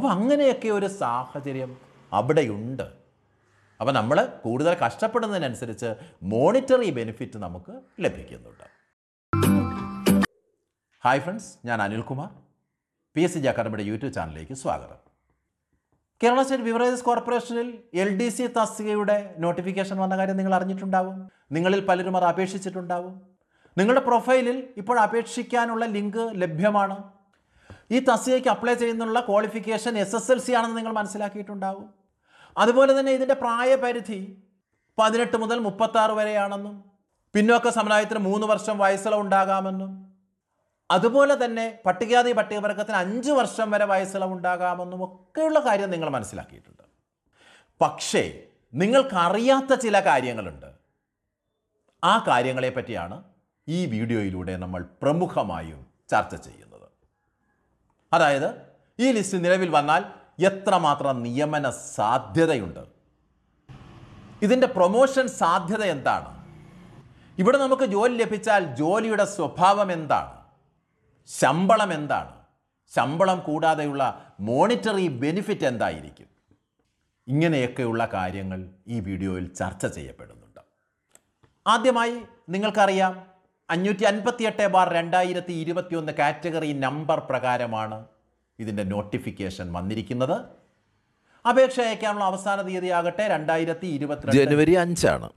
അപ്പോൾ അങ്ങനെയൊക്കെ ഒരു സാഹചര്യം അവിടെയുണ്ട് അപ്പോൾ നമ്മൾ കൂടുതൽ കഷ്ടപ്പെടുന്നതിനനുസരിച്ച് മോണിറ്ററി ബെനിഫിറ്റ് നമുക്ക് ലഭിക്കുന്നുണ്ട് ഹായ് ഫ്രണ്ട്സ് ഞാൻ അനിൽകുമാർ പി എസ് സി അക്കാദമിയുടെ യൂട്യൂബ് ചാനലിലേക്ക് സ്വാഗതം കേരള സ്റ്റേറ്റ് ബിവറേജസ് കോർപ്പറേഷനിൽ എൽ ഡി സി തസ്തികയുടെ നോട്ടിഫിക്കേഷൻ വന്ന കാര്യം നിങ്ങൾ അറിഞ്ഞിട്ടുണ്ടാവും നിങ്ങളിൽ പലരും അത് അപേക്ഷിച്ചിട്ടുണ്ടാവും നിങ്ങളുടെ പ്രൊഫൈലിൽ ഇപ്പോൾ അപേക്ഷിക്കാനുള്ള ലിങ്ക് ലഭ്യമാണ് ഈ തസ്തികയ്ക്ക് അപ്ലൈ ചെയ്യുന്നുള്ള qualification S S L C ആണെന്ന് നിങ്ങൾ മനസ്സിലാക്കിയിട്ടുണ്ടാവും അതുപോലെ തന്നെ ഇതിൻ്റെ പ്രായപരിധി പതിനെട്ട് മുതൽ മുപ്പത്താറ് വരെയാണെന്നും പിന്നോക്ക സമുദായത്തിന് മൂന്ന് വർഷം വയസ്സിളവ് ഉണ്ടാകാമെന്നും അതുപോലെ തന്നെ പട്ടികജാതി പട്ടികവർഗത്തിന് അഞ്ച് വർഷം വരെ വയസ്സിളവ് ഉണ്ടാകാമെന്നും ഒക്കെയുള്ള കാര്യം നിങ്ങൾ മനസ്സിലാക്കിയിട്ടുണ്ട് പക്ഷേ നിങ്ങൾക്കറിയാത്ത ചില കാര്യങ്ങളുണ്ട് ആ കാര്യങ്ങളെ പറ്റിയാണ് ഈ വീഡിയോയിലൂടെ നമ്മൾ പ്രമുഖമായും ചർച്ച ചെയ്യുന്നത് അതായത് ഈ ലിസ്റ്റ് നിലവിൽ വന്നാൽ എത്രമാത്രം നിയമന സാധ്യതയുണ്ട് ഇതിൻ്റെ പ്രൊമോഷൻ സാധ്യത എന്താണ് ഇവിടെ നമുക്ക് ജോലി ലഭിച്ചാൽ ജോലിയുടെ സ്വഭാവം എന്താണ് ശമ്പളം എന്താണ് ശമ്പളം കൂടാതെയുള്ള മോണിറ്ററി ബെനിഫിറ്റ് എന്തായിരിക്കും ഇങ്ങനെയൊക്കെയുള്ള കാര്യങ്ങൾ ഈ വീഡിയോയിൽ ചർച്ച ചെയ്യപ്പെടുന്നുണ്ട് ആദ്യമായി നിങ്ങൾക്കറിയാം അഞ്ഞൂറ്റി അൻപത്തി എട്ട് ബാർ രണ്ടായിരത്തി ഇരുപത്തിയൊന്ന് കാറ്റഗറി നമ്പർ പ്രകാരമാണ് ഇതിൻ്റെ നോട്ടിഫിക്കേഷൻ വന്നിരിക്കുന്നത് അപേക്ഷ അയക്കാനുള്ള അവസാന തീയതിയാകട്ടെ രണ്ടായിരത്തി ഇരുപത്തിരണ്ട് ജനുവരി അഞ്ചാണ്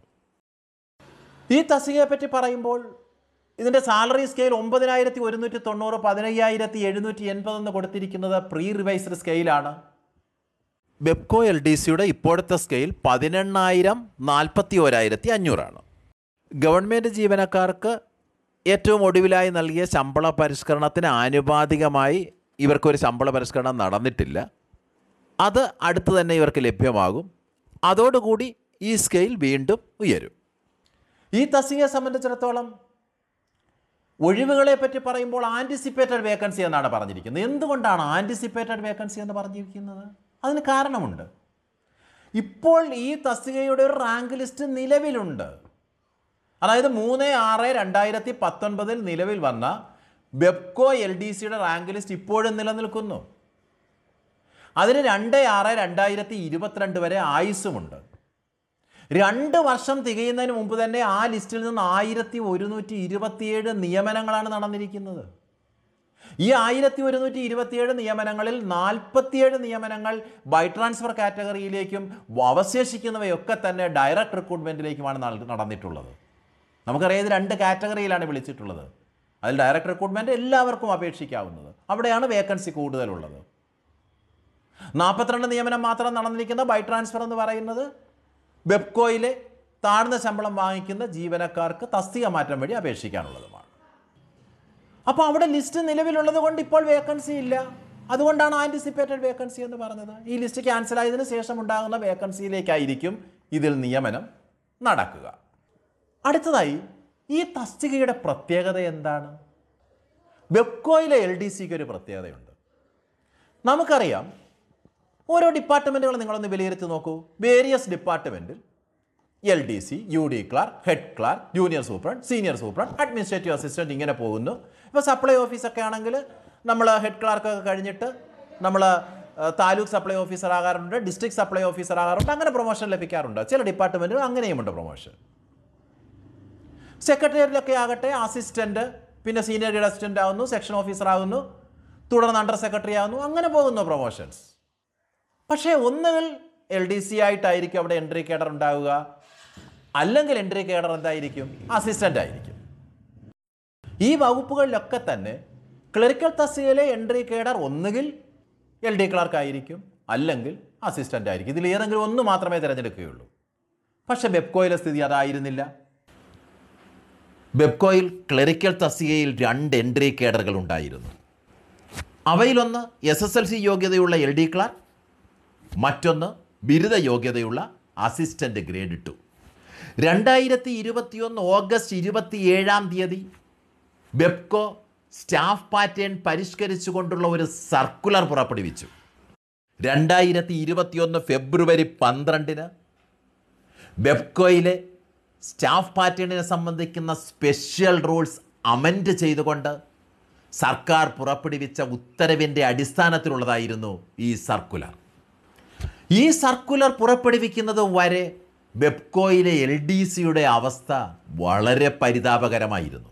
ഈ തസ്തികയെ പറ്റി പറയുമ്പോൾ ഇതിൻ്റെ സാലറി സ്കെയിൽ ഒമ്പതിനായിരത്തി ഒരുന്നൂറ്റി തൊണ്ണൂറ് പതിനയ്യായിരത്തി എഴുന്നൂറ്റി എൺപത് എന്ന് കൊടുത്തിരിക്കുന്നത് പ്രീ റിവൈസ്ഡ് സ്കെയിലാണ് ബെബ്കോ എൽ ഡി സിയുടെ ഇപ്പോഴത്തെ സ്കെയിൽ പതിനെണ്ണായിരം നാൽപ്പത്തി ഓരായിരത്തി അഞ്ഞൂറാണ് ഗവൺമെൻറ് ജീവനക്കാർക്ക് ഏറ്റവും ഒടുവിലായി നൽകിയ ശമ്പള പരിഷ്കരണത്തിന് ആനുപാതികമായി ഇവർക്കൊരു ശമ്പള പരിഷ്കരണം നടന്നിട്ടില്ല അത് അടുത്ത് തന്നെ ഇവർക്ക് ലഭ്യമാകും അതോടുകൂടി ഈ സ്കെയിൽ വീണ്ടും ഉയരും ഈ തസ്തികയെ സംബന്ധിച്ചിടത്തോളം ഒഴിവുകളെ പറ്റി പറയുമ്പോൾ ആൻറ്റിസിപ്പേറ്റഡ് വേക്കൻസി എന്നാണ് പറഞ്ഞിരിക്കുന്നത് എന്തുകൊണ്ടാണ് ആൻറ്റിസിപ്പേറ്റഡ് വേക്കൻസി എന്ന് പറഞ്ഞിരിക്കുന്നത് അതിന് കാരണമുണ്ട് ഇപ്പോൾ ഈ തസ്തികയുടെ ഒരു റാങ്ക് ലിസ്റ്റ് നിലവിലുണ്ട് അതായത് മൂന്ന് ആറ് രണ്ടായിരത്തി പത്തൊൻപതിൽ നിലവിൽ വന്ന ബെബ്കോ എൽ ഡി സിയുടെ റാങ്ക് ലിസ്റ്റ് ഇപ്പോഴും നിലനിൽക്കുന്നു അതിന് രണ്ട് ആറ് രണ്ടായിരത്തി ഇരുപത്തിരണ്ട് വരെ ആയുസ്സുമുണ്ട് രണ്ട് വർഷം തികയുന്നതിന് മുമ്പ് തന്നെ ആ ലിസ്റ്റിൽ നിന്ന് ആയിരത്തി ഒരുന്നൂറ്റി ഇരുപത്തിയേഴ് നിയമനങ്ങളാണ് നടന്നിരിക്കുന്നത് ഈ ആയിരത്തി ഒരുന്നൂറ്റി ഇരുപത്തിയേഴ് നിയമനങ്ങളിൽ നാൽപ്പത്തിയേഴ് നിയമനങ്ങൾ ബൈ ട്രാൻസ്ഫർ കാറ്റഗറിയിലേക്കും അവശേഷിക്കുന്നവയൊക്കെ തന്നെ ഡയറക്റ്റ് റിക്രൂട്ട്മെൻറ്റിലേക്കുമാണ് നൽ- നടന്നിട്ടുള്ളത് നമുക്കറിയാം ഇത് രണ്ട് കാറ്റഗറിയിലാണ് വിളിച്ചിട്ടുള്ളത് അതിൽ ഡയറക്റ്റ് റിക്രൂട്ട്മെൻറ്റ് എല്ലാവർക്കും അപേക്ഷിക്കാവുന്നത് അവിടെയാണ് വേക്കൻസി കൂടുതലുള്ളത് നാൽപ്പത്തിരണ്ട് നിയമനം മാത്രം നടന്നിരിക്കുന്ന ബൈ ട്രാൻസ്ഫർ എന്ന് പറയുന്നത് ബെബ്കോയിലെ താഴ്ന്ന ശമ്പളം വാങ്ങിക്കുന്ന ജീവനക്കാർക്ക് തസ്തിക മാറ്റം വഴി അപേക്ഷിക്കാനുള്ളതുമാണ് അപ്പോൾ അവിടെ ലിസ്റ്റ് നിലവിലുള്ളത് കൊണ്ട് ഇപ്പോൾ വേക്കൻസി ഇല്ല അതുകൊണ്ടാണ് ആൻറ്റിസിപ്പേറ്റഡ് വേക്കൻസി എന്ന് പറഞ്ഞത് ഈ ലിസ്റ്റ് ക്യാൻസൽ ആയതിനു ശേഷം ഉണ്ടാകുന്ന വേക്കൻസിയിലേക്കായിരിക്കും ഇതിൽ നിയമനം നടക്കുക അടുത്തതായി ഈ തസ്തികയുടെ പ്രത്യേകത എന്താണ് ബെബ്കോയിലെ എൽ ഡി സിക്ക് ഒരു പ്രത്യേകതയുണ്ട് നമുക്കറിയാം ഓരോ ഡിപ്പാർട്ട്മെൻറ്റുകൾ നിങ്ങളൊന്ന് വിലയിരുത്തി നോക്കൂ വേരിയസ് ഡിപ്പാർട്ട്മെൻറ്റിൽ L D C U D clerk head clerk junior superintendent senior superintendent administrative assistant ഇങ്ങനെ പോകുന്നു ഇപ്പോൾ സപ്ലൈ ഓഫീസൊക്കെ ആണെങ്കിൽ നമ്മൾ ഹെഡ് ക്ലാർക്കൊക്കെ കഴിഞ്ഞിട്ട് നമ്മൾ താലൂക്ക് സപ്ലൈ ഓഫീസർ ആകാറുണ്ട് ഡിസ്ട്രിക്ട് സപ്ലൈ ഓഫീസർ ആകാറുണ്ട് അങ്ങനെ പ്രൊമോഷൻ ലഭിക്കാറുണ്ട് ചില ഡിപ്പാർട്ട്മെൻറ്റിൽ അങ്ങനെയുമുണ്ട് പ്രൊമോഷൻ സെക്രട്ടേറിയറ്റിലൊക്കെ ആകട്ടെ അസിസ്റ്റൻറ്റ് പിന്നെ സീനിയർ ഗ്രേഡ് അസിസ്റ്റൻ്റ് ആകുന്നു സെക്ഷൻ ഓഫീസർ ആകുന്നു തുടർന്ന് അണ്ടർ സെക്രട്ടറി ആകുന്നു അങ്ങനെ പോകുന്നു പ്രൊമോഷൻസ് പക്ഷേ ഒന്നുകിൽ എൽ ഡി സി ആയിട്ടായിരിക്കും അവിടെ എൻട്രി കേഡർ ഉണ്ടാവുക അല്ലെങ്കിൽ എൻട്രി കേഡർ എന്തായിരിക്കും അസിസ്റ്റൻ്റ് ആയിരിക്കും ഈ വകുപ്പുകളിലൊക്കെ തന്നെ ക്ലറിക്കൽ തസ്തികയിലെ എൻട്രി കേഡർ ഒന്നുകിൽ എൽ ഡി ക്ലാർക്ക് ആയിരിക്കും അല്ലെങ്കിൽ അസിസ്റ്റൻ്റ് ആയിരിക്കും ഇതിൽ ഏതെങ്കിലും ഒന്ന് മാത്രമേ തിരഞ്ഞെടുക്കുകയുള്ളൂ പക്ഷേ ബെബ്കോയിലെ സ്ഥിതി അതായിരുന്നില്ല ബെബ്കോയിൽ ക്ലറിക്കൽ തസ്തികയിൽ രണ്ട് എൻട്രി കേഡറുകൾ ഉണ്ടായിരുന്നു അവയിലൊന്ന് എസ് എസ് എൽ സി യോഗ്യതയുള്ള എൽ ഡി ക്ലാർക്ക് മറ്റൊന്ന് ബിരുദ യോഗ്യതയുള്ള അസിസ്റ്റൻ്റ് ഗ്രേഡ് ടു രണ്ടായിരത്തി ഇരുപത്തിയൊന്ന് ഓഗസ്റ്റ് ഇരുപത്തിയേഴാം തീയതി ബെപ്കോ സ്റ്റാഫ് പാറ്റേൺ പരിഷ്കരിച്ചുകൊണ്ടുള്ള ഒരു സർക്കുലർ പുറപ്പെടുവിച്ചു രണ്ടായിരത്തി ഇരുപത്തിയൊന്ന് ഫെബ്രുവരി പന്ത്രണ്ടിന് ബെപ്കോയിലെ സ്റ്റാഫ് പാറ്റേണിനെ സംബന്ധിക്കുന്ന സ്പെഷ്യൽ റൂൾസ് അമെൻഡ് ചെയ്തുകൊണ്ട് സർക്കാർ പുറപ്പെടുവിച്ച ഉത്തരവിൻ്റെ അടിസ്ഥാനത്തിലുള്ളതായിരുന്നു ഈ സർക്കുലർ ഈ സർക്കുലർ പുറപ്പെടുവിക്കുന്നത് വരെ ബെപ്കോയിലെ എൽ ഡി സിയുടെ അവസ്ഥ വളരെ പരിതാപകരമായിരുന്നു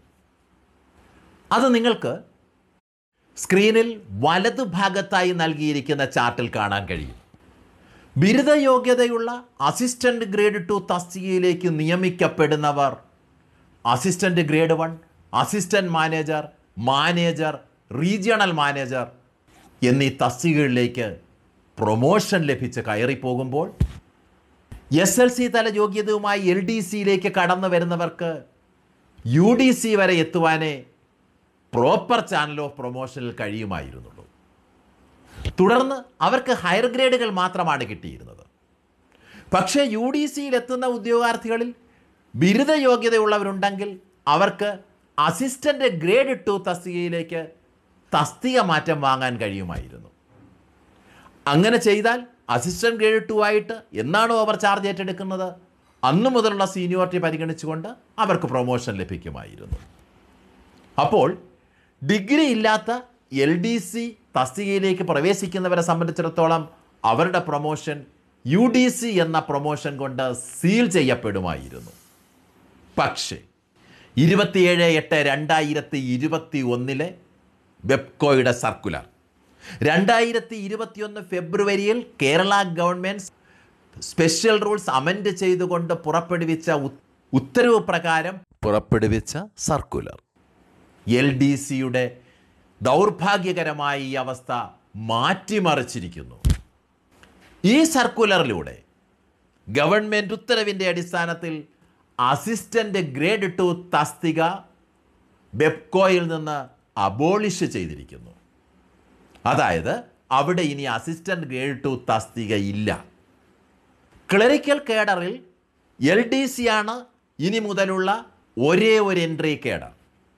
അത് നിങ്ങൾക്ക് സ്ക്രീനിൽ വലതുഭാഗത്തായി നൽകിയിരിക്കുന്ന ചാർട്ടിൽ കാണാൻ കഴിയും ബിരുദ യോഗ്യതയുള്ള അസിസ്റ്റന്റ് ഗ്രേഡ് ടു തസ്തികയിലേക്ക് നിയമിക്കപ്പെടുന്നവർ assistant grade one assistant manager manager regional manager എന്നീ തസ്തികകളിലേക്ക് പ്രൊമോഷൻ ലഭിച്ച് കയറിപ്പോകുമ്പോൾ എസ് എൽ സി തല യോഗ്യതയുമായി എൽ ഡി സിയിലേക്ക് കടന്നു വരുന്നവർക്ക് യു ഡി സി വരെ എത്തുവാനേ പ്രോപ്പർ ചാനൽ ഓഫ് പ്രൊമോഷനിൽ കഴിയുമായിരുന്നുള്ളൂ തുടർന്ന് അവർക്ക് ഹയർ ഗ്രേഡുകൾ മാത്രമാണ് കിട്ടിയിരുന്നത് പക്ഷേ യു ഡി സിയിൽ എത്തുന്ന ഉദ്യോഗാർത്ഥികളിൽ ബിരുദ യോഗ്യതയുള്ളവരുണ്ടെങ്കിൽ അവർക്ക് അസിസ്റ്റൻ്റ് ഗ്രേഡ് ടു തസ്തികയിലേക്ക് തസ്തിക മാറ്റം വാങ്ങാൻ കഴിയുമായിരുന്നു അങ്ങനെ ചെയ്താൽ അസിസ്റ്റന്റ് ഗ്രേഡ് ടു ആയിട്ട് എന്നാണോ അവർ ചാർജ് ഏറ്റെടുക്കുന്നത് അന്നു മുതലുള്ള സീനിയോറിറ്റി പരിഗണിച്ചുകൊണ്ട് അവർക്ക് പ്രൊമോഷൻ ലഭിക്കുമായിരുന്നു അപ്പോൾ ഡിഗ്രി ഇല്ലാത്ത എൽ ഡി സി തസ്തികയിലേക്ക് പ്രവേശിക്കുന്നവരെ സംബന്ധിച്ചിടത്തോളം അവരുടെ പ്രൊമോഷൻ യു ഡി സി എന്ന പ്രൊമോഷൻ കൊണ്ട് സീൽ ചെയ്യപ്പെടുമായിരുന്നു പക്ഷേ ഇരുപത്തിയേഴ് എട്ട് രണ്ടായിരത്തി ഇരുപത്തി ഒന്നിലെ വെബ്കോയുടെ സർക്കുലർ രണ്ടായിരത്തി ഇരുപത്തിയൊന്ന് ഫെബ്രുവരിയിൽ Kerala government special rules amend ചെയ്തുകൊണ്ട് പുറപ്പെടുവിച്ച ഉ- ഉത്തരവ് പ്രകാരം പുറപ്പെടുവിച്ച സർക്കുലർ എൽ ഡി സിയുടെ ദൗർഭാഗ്യകരമായ ഈ അവസ്ഥ മാറ്റിമറിച്ചിരിക്കുന്നു ഈ സർക്കുലറിലൂടെ ഗവൺമെൻറ് ഉത്തരവിൻ്റെ അടിസ്ഥാനത്തിൽ അസിസ്റ്റൻ്റ് ഗ്രേഡ് ടു തസ്തിക ബെപ്കോയിൽ നിന്ന് അബോളിഷ് ചെയ്തിരിക്കുന്നു അതായത് അവിടെ ഇനി അസിസ്റ്റൻ്റ് ഗ്രേഡ് ടു തസ്തിക ഇല്ല ക്ലറിക്കൽ കേഡറിൽ എൽ ഡി സി ആണ് ഇനി മുതലുള്ള ഒരേ ഒരു എൻട്രി കേഡർ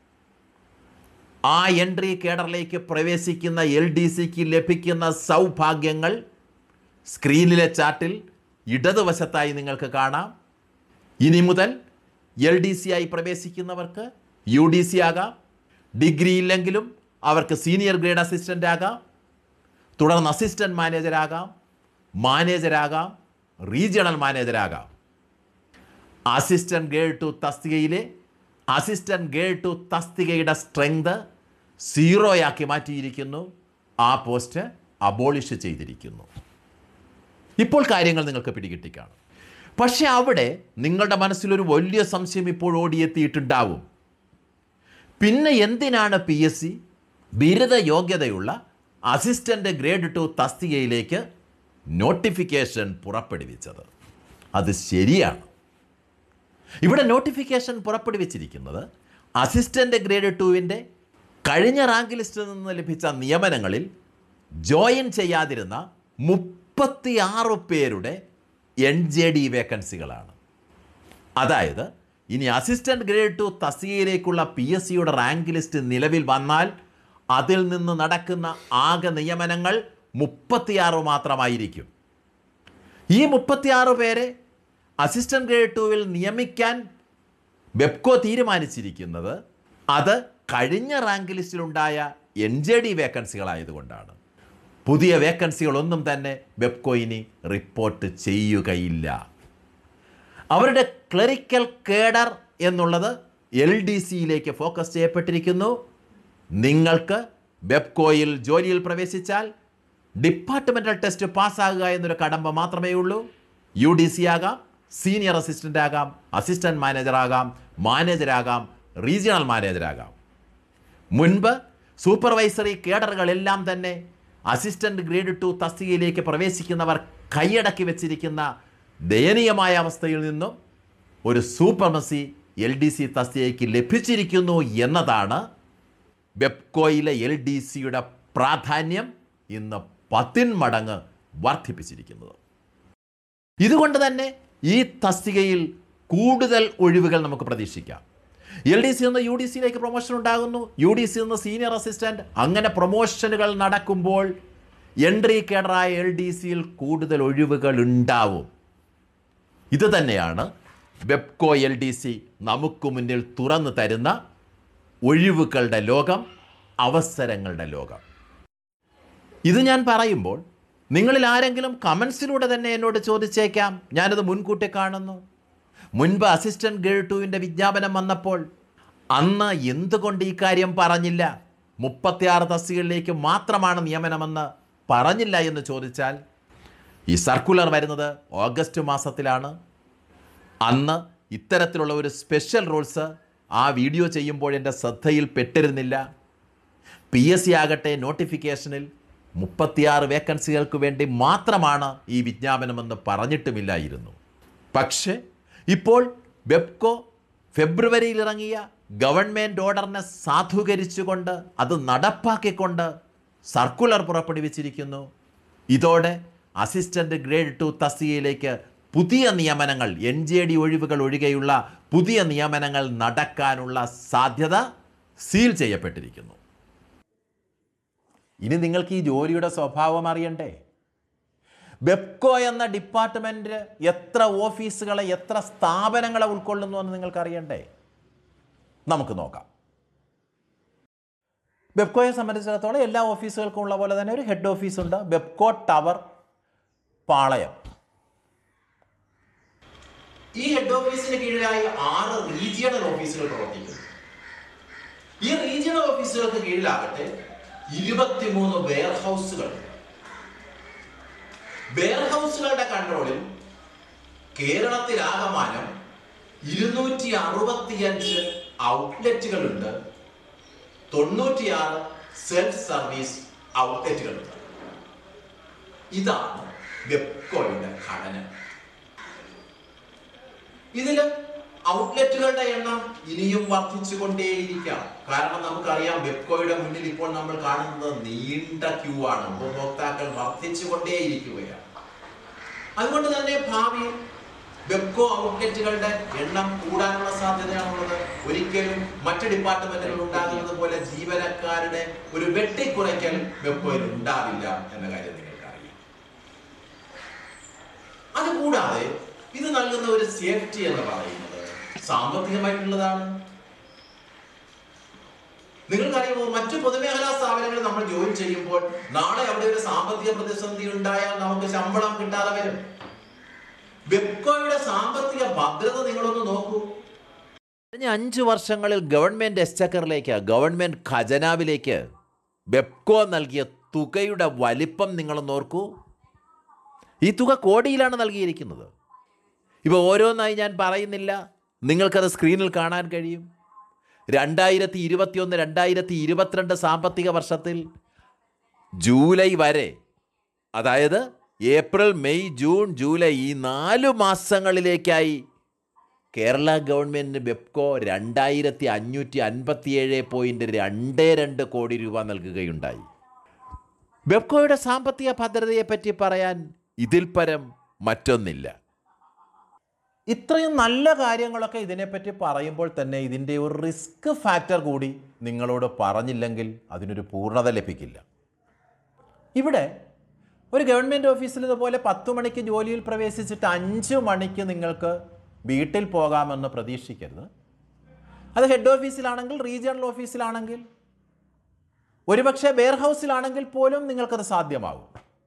ആ എൻട്രി കേഡറിലേക്ക് പ്രവേശിക്കുന്ന എൽ ഡി സിക്ക് ലഭിക്കുന്ന സൗഭാഗ്യങ്ങൾ സ്ക്രീനിലെ ചാർട്ടിൽ ഇടതുവശത്തായി നിങ്ങൾക്ക് കാണാം ഇനി മുതൽ എൽ ഡി സി ആയി പ്രവേശിക്കുന്നവർക്ക് യു ഡി സി ആകാം ഡിഗ്രി ഇല്ലെങ്കിലും അവർക്ക് സീനിയർ ഗ്രേഡ് അസിസ്റ്റൻ്റ് ആകാം തുടർന്ന് അസിസ്റ്റൻ്റ് മാനേജരാകാം മാനേജരാകാം റീജിയണൽ മാനേജരാകാം അസിസ്റ്റന്റ് ഗ്രേഡ് ടു തസ്തികയിലെ അസിസ്റ്റന്റ് ഗ്രേഡ് ടു തസ്തികയുടെ സ്ട്രെങ്ത് സീറോയാക്കി മാറ്റിയിരിക്കുന്നു ആ പോസ്റ്റ് അബോളിഷ് ചെയ്തിരിക്കുന്നു ഇപ്പോൾ കാര്യങ്ങൾ നിങ്ങൾക്ക് പിടികിട്ടിക്കാണും പക്ഷെ അവിടെ നിങ്ങളുടെ മനസ്സിലൊരു വലിയ സംശയം ഇപ്പോൾ ഓടിയെത്തിയിട്ടുണ്ടാവും പിന്നെ എന്തിനാണ് പി എസ് സി ബിരുദ യോഗ്യതയുള്ള അസിസ്റ്റൻ്റ് ഗ്രേഡ് ടു തസ്തികയിലേക്ക് നോട്ടിഫിക്കേഷൻ പുറപ്പെടുവിച്ചത് അത് ശരിയാണ് ഇവിടെ നോട്ടിഫിക്കേഷൻ പുറപ്പെടുവിച്ചിരിക്കുന്നത് അസിസ്റ്റൻ്റ് ഗ്രേഡ് ടുവിൻ്റെ കഴിഞ്ഞ റാങ്ക് ലിസ്റ്റിൽ നിന്ന് ലഭിച്ച നിയമനങ്ങളിൽ ജോയിൻ ചെയ്യാതിരുന്ന മുപ്പത്തിയാറ് പേരുടെ എൻ ജെ ഡി വേക്കൻസികളാണ് അതായത് ഇനി അസിസ്റ്റന്റ് ഗ്രേഡ് ടു തസ്തികയിലേക്കുള്ള പി എസ് സിയുടെ റാങ്ക് ലിസ്റ്റ് നിലവിൽ വന്നാൽ അതിൽ നിന്ന് നടക്കുന്ന ആകെ നിയമനങ്ങൾ മുപ്പത്തിയാറ് മാത്രമായിരിക്കും ഈ മുപ്പത്തിയാറ് പേരെ അസിസ്റ്റന്റ് ഗ്രേഡ് ടുവിൽ നിയമിക്കാൻ വെബ്കോ തീരുമാനിച്ചിരിക്കുന്നത് അത് കഴിഞ്ഞ റാങ്ക് ലിസ്റ്റിലുണ്ടായ എൻ ജെ ഡി വേക്കൻസികളായതുകൊണ്ടാണ് പുതിയ വേക്കൻസികളൊന്നും തന്നെ വെബ്കോ ഇനി റിപ്പോർട്ട് ചെയ്യുകയില്ല അവരുടെ ക്ലറിക്കൽ കേഡർ എന്നുള്ളത് എൽ ഡി സിയിലേക്ക് ഫോക്കസ് ചെയ്യപ്പെട്ടിരിക്കുന്നു നിങ്ങൾക്ക് വെബ്കോയിൽ ജോലിയിൽ പ്രവേശിച്ചാൽ ഡിപ്പാർട്ട്മെൻ്റൽ ടെസ്റ്റ് പാസ്സാകുക എന്നൊരു കടമ്പ മാത്രമേ ഉള്ളൂ യു ഡി സി ആകാം സീനിയർ അസിസ്റ്റൻ്റ് ആകാം അസിസ്റ്റൻറ്റ് മാനേജർ ആകാം മാനേജർ ആകാം റീജിയണൽ മാനേജർ ആകാം മുൻപ് സൂപ്പർവൈസറി കേഡറുകളെല്ലാം തന്നെ അസിസ്റ്റന്റ് ഗ്രേഡ് ടു തസ്തികയിലേക്ക് പ്രവേശിക്കുന്നവർ കൈയടക്കി വെച്ചിരിക്കുന്ന ദയനീയമായ അവസ്ഥയിൽ നിന്നും ഒരു സൂപ്പർമസി എൽ ഡി സി തസ്തികയ്ക്ക് ലഭിച്ചിരിക്കുന്നു എന്നതാണ് വെബ്കോയിലെ എൽ ഡി സിയുടെ പ്രാധാന്യം ഇന്ന് പത്തിന്മടങ്ങ് വർദ്ധിപ്പിച്ചിരിക്കുന്നത് ഇതുകൊണ്ട് തന്നെ ഈ തസ്തികയിൽ കൂടുതൽ ഒഴിവുകൾ നമുക്ക് പ്രതീക്ഷിക്കാം എൽ ഡി സി നിന്ന് യു ഡി സിയിലേക്ക് പ്രൊമോഷൻ ഉണ്ടാകുന്നു യു ഡി സി നിന്ന് സീനിയർ അസിസ്റ്റന്റ് അങ്ങനെ പ്രൊമോഷനുകൾ നടക്കുമ്പോൾ എൻട്രി കേഡറായ എൽ ഡി സിയിൽ കൂടുതൽ ഒഴിവുകൾ ഉണ്ടാവും ഇത് തന്നെയാണ് വെബ്കോ എൽ ഡി സി നമുക്ക് മുന്നിൽ തുറന്നു തരുന്ന ഒഴിവുകളുടെ ലോകം അവസരങ്ങളുടെ ലോകം ഇത് ഞാൻ പറയുമ്പോൾ നിങ്ങളിൽ ആരെങ്കിലും കമൻസിലൂടെ തന്നെ എന്നോട് ചോദിച്ചേക്കാം ഞാനത് മുൻകൂട്ടി കാണുന്നു മുൻപ് അസിസ്റ്റന്റ് ഗേൾ ടുവിൻ്റെ വിജ്ഞാപനം വന്നപ്പോൾ അന്ന് എന്തുകൊണ്ട് ഈ കാര്യം പറഞ്ഞില്ല മുപ്പത്തിയാറ് തസ്തികളിലേക്ക് മാത്രമാണ് നിയമനമെന്ന് പറഞ്ഞില്ല എന്ന് ചോദിച്ചാൽ ഈ സർക്കുലർ വരുന്നത് ഓഗസ്റ്റ് മാസത്തിലാണ് അന്ന് ഇത്തരത്തിലുള്ള ഒരു സ്പെഷ്യൽ റൂൾസ് ആ വീഡിയോ ചെയ്യുമ്പോൾ എൻ്റെ ശ്രദ്ധയിൽ പെട്ടിരുന്നില്ല പി എസ് സി ആകട്ടെ നോട്ടിഫിക്കേഷനിൽ മുപ്പത്തിയാറ് വേക്കൻസികൾക്ക് വേണ്ടി മാത്രമാണ് ഈ വിജ്ഞാപനമെന്ന് പറഞ്ഞിട്ടുമില്ലായിരുന്നു പക്ഷേ ഇപ്പോൾ വെബ്കോ ഫെബ്രുവരിയിൽ ഇറങ്ങിയ ഗവൺമെൻറ് ഓർഡറിനെ സാധൂകരിച്ചുകൊണ്ട് അത് നടപ്പാക്കിക്കൊണ്ട് സർക്കുലർ പുറപ്പെടുവിച്ചിരിക്കുന്നു ഇതോടെ അസിസ്റ്റന്റ് ഗ്രേഡ് ടു തസ്തികയിലേക്ക് പുതിയ നിയമനങ്ങൾ എൻ ജെ ഡി ഒഴിവുകൾ ഒഴികെയുള്ള പുതിയ നിയമനങ്ങൾ നടക്കാനുള്ള സാധ്യത സീൽ ചെയ്യപ്പെട്ടിരിക്കുന്നു ഇനി നിങ്ങൾക്ക് ഈ ജോലിയുടെ സ്വഭാവം അറിയണ്ടേ ബെപ്കോ എന്ന ഡിപ്പാർട്ട്മെൻറ്റ് എത്ര ഓഫീസുകളെ എത്ര സ്ഥാപനങ്ങളെ ഉൾക്കൊള്ളുന്നു എന്ന് നിങ്ങൾക്ക് അറിയണ്ടേ നമുക്ക് നോക്കാം ബെപ്കോയെ സംബന്ധിച്ചിടത്തോളം എല്ലാ ഓഫീസുകൾക്കും ഉള്ള പോലെ തന്നെ ഒരു ഹെഡ് ഓഫീസുണ്ട് ബെപ്കോ ടവർ പാളയം ഈ ഹെഡ് ഓഫീസിന് കീഴിലായി ആറ് റീജിയണൽ ഓഫീസുകൾ പ്രവർത്തിക്കുന്നു ഈ റീജിയണൽ ഓഫീസുകൾക്ക് കീഴിലാകട്ടെ ഇരുപത്തിമൂന്ന് വെയർഹൗസുകൾ വെയർഹൗസുകളുടെ കൺട്രോളിൽ കേരളത്തിലാകമാനം ഇരുന്നൂറ്റി അറുപത്തിയഞ്ച് ഔട്ട്ലെറ്റുകളുണ്ട് തൊണ്ണൂറ്റിയാറ് സെൽഫ് സർവീസ് ഔട്ട്ലെറ്റുകളുണ്ട് ഇതാണ് വെബ്കോയുടെ ഘടന ഇതില് ഔട്ട്ലെറ്റുകളുടെ എണ്ണം ഇനിയും വർദ്ധിച്ചുകൊണ്ടേയിരിക്കാം കാരണം നമുക്കറിയാം വെബ്കോയുടെ മുന്നിൽ ഇപ്പോൾ നമ്മൾ കാണുന്നത് നീണ്ട ക്യൂ ആണ് ഉപഭോക്താക്കൾ വർദ്ധിച്ചുകൊണ്ടേയിരിക്കുകയാണ് അതുകൊണ്ട് തന്നെ ഭാവിയിൽ വെബ്കോ ഔട്ട്ലെറ്റുകളുടെ എണ്ണം കൂടാനുള്ള സാധ്യതയാണുള്ളത് ഒരിക്കലും മറ്റ് ഡിപ്പാർട്ട്മെന്റുകൾ ഉണ്ടാകുന്നത് പോലെ ജീവനക്കാരുടെ ഒരു വെട്ടിക്കുറയ്ക്കൽ വെബ്കോയിൽ ഉണ്ടാവില്ല എന്ന കാര്യം നിങ്ങൾക്കറിയാം അതുകൂടാതെ ഇത് നൽകുന്ന ഒരു സേഫ്റ്റി എന്ന് പറയുന്നത് സാമ്പത്തികമായിട്ടുള്ളതാണ് നിങ്ങൾക്കറിയാമോ മറ്റു പൊതുമേഖലാ സ്ഥാപനങ്ങളിൽ നമ്മൾ ജോലി ചെയ്യുമ്പോൾ നാളെ അവിടെ ഒരു സാമ്പത്തിക പ്രതിസന്ധി ഉണ്ടായാൽ നമുക്ക് ശമ്പളം കിട്ടാതെ വരും വെബ്കോയുടെ സാമ്പത്തിക ഭദ്രത നിങ്ങളൊന്ന് നോക്കൂ കഴിഞ്ഞ അഞ്ച് വർഷങ്ങളിൽ ഗവൺമെൻറ് എക്സ്ചക്കറിലേക്ക് ഗവൺമെൻറ് ഖജനാവിലേക്ക് ബെപ്കോ നൽകിയ തുകയുടെ വലിപ്പം നിങ്ങൾ നോക്കൂ ഈ തുക കോടിയിലാണ് നൽകിയിരിക്കുന്നത് ഇപ്പോൾ ഓരോന്നായി ഞാൻ പറയുന്നില്ല നിങ്ങൾക്കത് സ്ക്രീനിൽ കാണാൻ കഴിയും രണ്ടായിരത്തി ഇരുപത്തിയൊന്ന് രണ്ടായിരത്തി ഇരുപത്തിരണ്ട് സാമ്പത്തിക വർഷത്തിൽ ജൂലൈ വരെ അതായത് ഏപ്രിൽ മെയ് ജൂൺ ജൂലൈ ഈ നാല് മാസങ്ങളിലേക്കായി കേരള ഗവൺമെൻറ് ബെപ്കോ രണ്ടായിരത്തി അഞ്ഞൂറ്റി അൻപത്തിയേഴ് പോയിൻറ്റ് രണ്ട് രണ്ട് കോടി രൂപ നൽകുകയുണ്ടായി ബെപ്കോയുടെ സാമ്പത്തിക ഭദ്രതയെപ്പറ്റി പറയാൻ ഇതിൽ പരം മറ്റൊന്നില്ല ഇത്രയും നല്ല കാര്യങ്ങളൊക്കെ ഇതിനെപ്പറ്റി പറയുമ്പോൾ തന്നെ ഇതിൻ്റെ ഒരു റിസ്ക് ഫാക്ടർ കൂടി നിങ്ങളോട് പറഞ്ഞില്ലെങ്കിൽ അതിനൊരു പൂർണ്ണത ലഭിക്കില്ല ഇവിടെ ഒരു ഗവൺമെൻറ് ഓഫീസിൽ ഇതുപോലെ പത്ത് മണിക്ക് ജോലിയിൽ പ്രവേശിച്ചിട്ട് അഞ്ച് മണിക്ക് നിങ്ങൾക്ക് വീട്ടിൽ പോകാമെന്ന് പ്രതീക്ഷിക്കരുത് അത് ഹെഡ് ഓഫീസിലാണെങ്കിൽ റീജിയണൽ ഓഫീസിലാണെങ്കിൽ ഒരുപക്ഷെ വെയർഹൗസിലാണെങ്കിൽ പോലും നിങ്ങൾക്കത് സാധ്യമാകും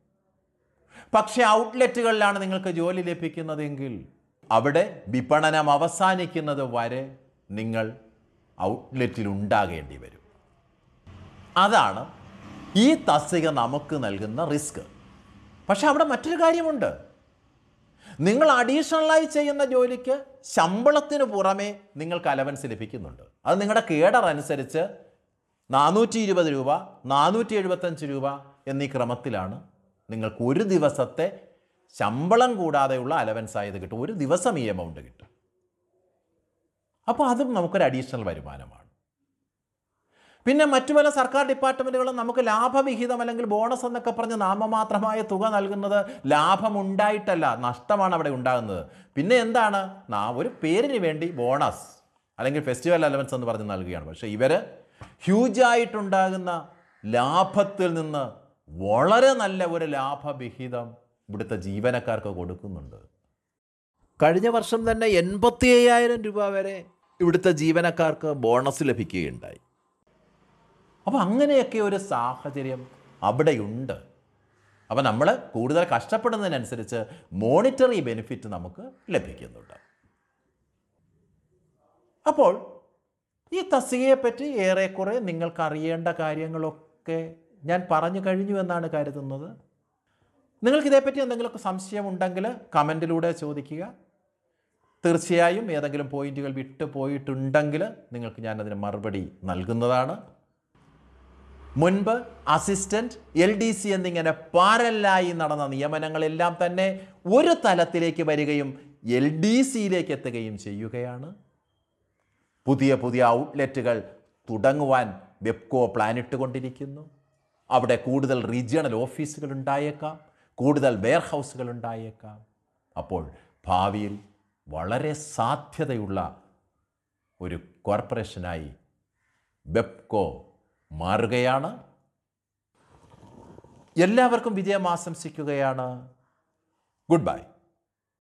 പക്ഷേ ഔട്ട്ലെറ്റുകളിലാണ് നിങ്ങൾക്ക് ജോലി ലഭിക്കുന്നതെങ്കിൽ അവിടെ വിപണനം അവസാനിക്കുന്നത് വരെ നിങ്ങൾ ഔട്ട്ലെറ്റിൽ ഉണ്ടാകേണ്ടി വരും അതാണ് ഈ തസ്തിക നമുക്ക് നൽകുന്ന റിസ്ക് പക്ഷെ അവിടെ മറ്റൊരു കാര്യമുണ്ട് നിങ്ങൾ അഡീഷണലായി ചെയ്യുന്ന ജോലിക്ക് ശമ്പളത്തിന് പുറമേ നിങ്ങൾക്ക് അലവൻസ് ലഭിക്കുന്നുണ്ട് അത് നിങ്ങളുടെ കേഡർ അനുസരിച്ച് നാനൂറ്റി ഇരുപത് രൂപ നാനൂറ്റി എഴുപത്തഞ്ച് രൂപ എന്നീ ക്രമത്തിലാണ് നിങ്ങൾക്ക് ഒരു ദിവസത്തെ ശമ്പളം കൂടാതെയുള്ള അലവൻസ് ആയത് കിട്ടും ഒരു ദിവസം ഈ എമൗണ്ട് കിട്ടും അപ്പോൾ അതും നമുക്കൊരു അഡീഷണൽ വരുമാനമാണ് പിന്നെ മറ്റു പല സർക്കാർ ഡിപ്പാർട്ട്മെൻറ്റുകളും നമുക്ക് ലാഭവിഹിതം അല്ലെങ്കിൽ ബോണസ് എന്നൊക്കെ പറഞ്ഞ് നാമമാത്രമായ തുക നൽകുന്നത് ലാഭമുണ്ടായിട്ടല്ല നഷ്ടമാണ് അവിടെ ഉണ്ടാകുന്നത് പിന്നെ എന്താണ് നാ ഒരു പേരിന് വേണ്ടി ബോണസ് അല്ലെങ്കിൽ ഫെസ്റ്റിവൽ അലവൻസ് എന്ന് പറഞ്ഞ് നൽകുകയാണ് പക്ഷേ ഇവർ ഹ്യൂജായിട്ടുണ്ടാകുന്ന ലാഭത്തിൽ നിന്ന് വളരെ നല്ല ഒരു ലാഭവിഹിതം ഇവിടുത്തെ ജീവനക്കാർക്ക് കൊടുക്കുന്നുണ്ട് കഴിഞ്ഞ വർഷം തന്നെ എൺപത്തി അയ്യായിരം രൂപ വരെ ഇവിടുത്തെ ജീവനക്കാർക്ക് ബോണസ് ലഭിക്കുകയുണ്ടായി അപ്പോൾ അങ്ങനെയൊക്കെ ഒരു സാഹചര്യം അവിടെയുണ്ട് അപ്പോൾ നമ്മൾ കൂടുതൽ കഷ്ടപ്പെടുന്നതിനനുസരിച്ച് മോണിറ്ററി ബെനിഫിറ്റ് നമുക്ക് ലഭിക്കുന്നുണ്ട് അപ്പോൾ ഈ തസ്തികയെപ്പറ്റി ഏറെക്കുറെ നിങ്ങൾക്ക് അറിയേണ്ട കാര്യങ്ങളൊക്കെ ഞാൻ പറഞ്ഞു കഴിഞ്ഞു എന്നാണ് കരുതുന്നത് നിങ്ങൾക്ക് ഇതേപ്പറ്റി എന്തെങ്കിലുമൊക്കെ സംശയമുണ്ടെങ്കിൽ കമൻറ്റിലൂടെ ചോദിക്കുക തീർച്ചയായും ഏതെങ്കിലും പോയിന്റുകൾ വിട്ടു പോയിട്ടുണ്ടെങ്കിൽ നിങ്ങൾക്ക് ഞാനതിന് മറുപടി നൽകുന്നതാണ് മുൻപ് അസിസ്റ്റന്റ് എൽ ഡി സി എന്നിങ്ങനെ പാരലായി നടന്ന നിയമനങ്ങളെല്ലാം തന്നെ ഒരു തലത്തിലേക്ക് വരികയും എൽ ഡി സിയിലേക്ക് എത്തുകയും ചെയ്യുകയാണ് പുതിയ പുതിയ ഔട്ട്ലെറ്റുകൾ തുടങ്ങുവാൻ വെബ്കോ പ്ലാനിട്ടുകൊണ്ടിരിക്കുന്നു അവിടെ കൂടുതൽ റീജിയണൽ ഓഫീസുകൾ ഉണ്ടായേക്കാം കൂടുതൽ വെയർഹൗസുകൾ ഉണ്ടായേക്കാം അപ്പോൾ ഭാവിയിൽ വളരെ സാധ്യതയുള്ള ഒരു കോർപ്പറേഷനായി ബെപ്കോ മാറുകയാണ് എല്ലാവർക്കും വിജയം ആശംസിക്കുകയാണ് ഗുഡ് ബൈ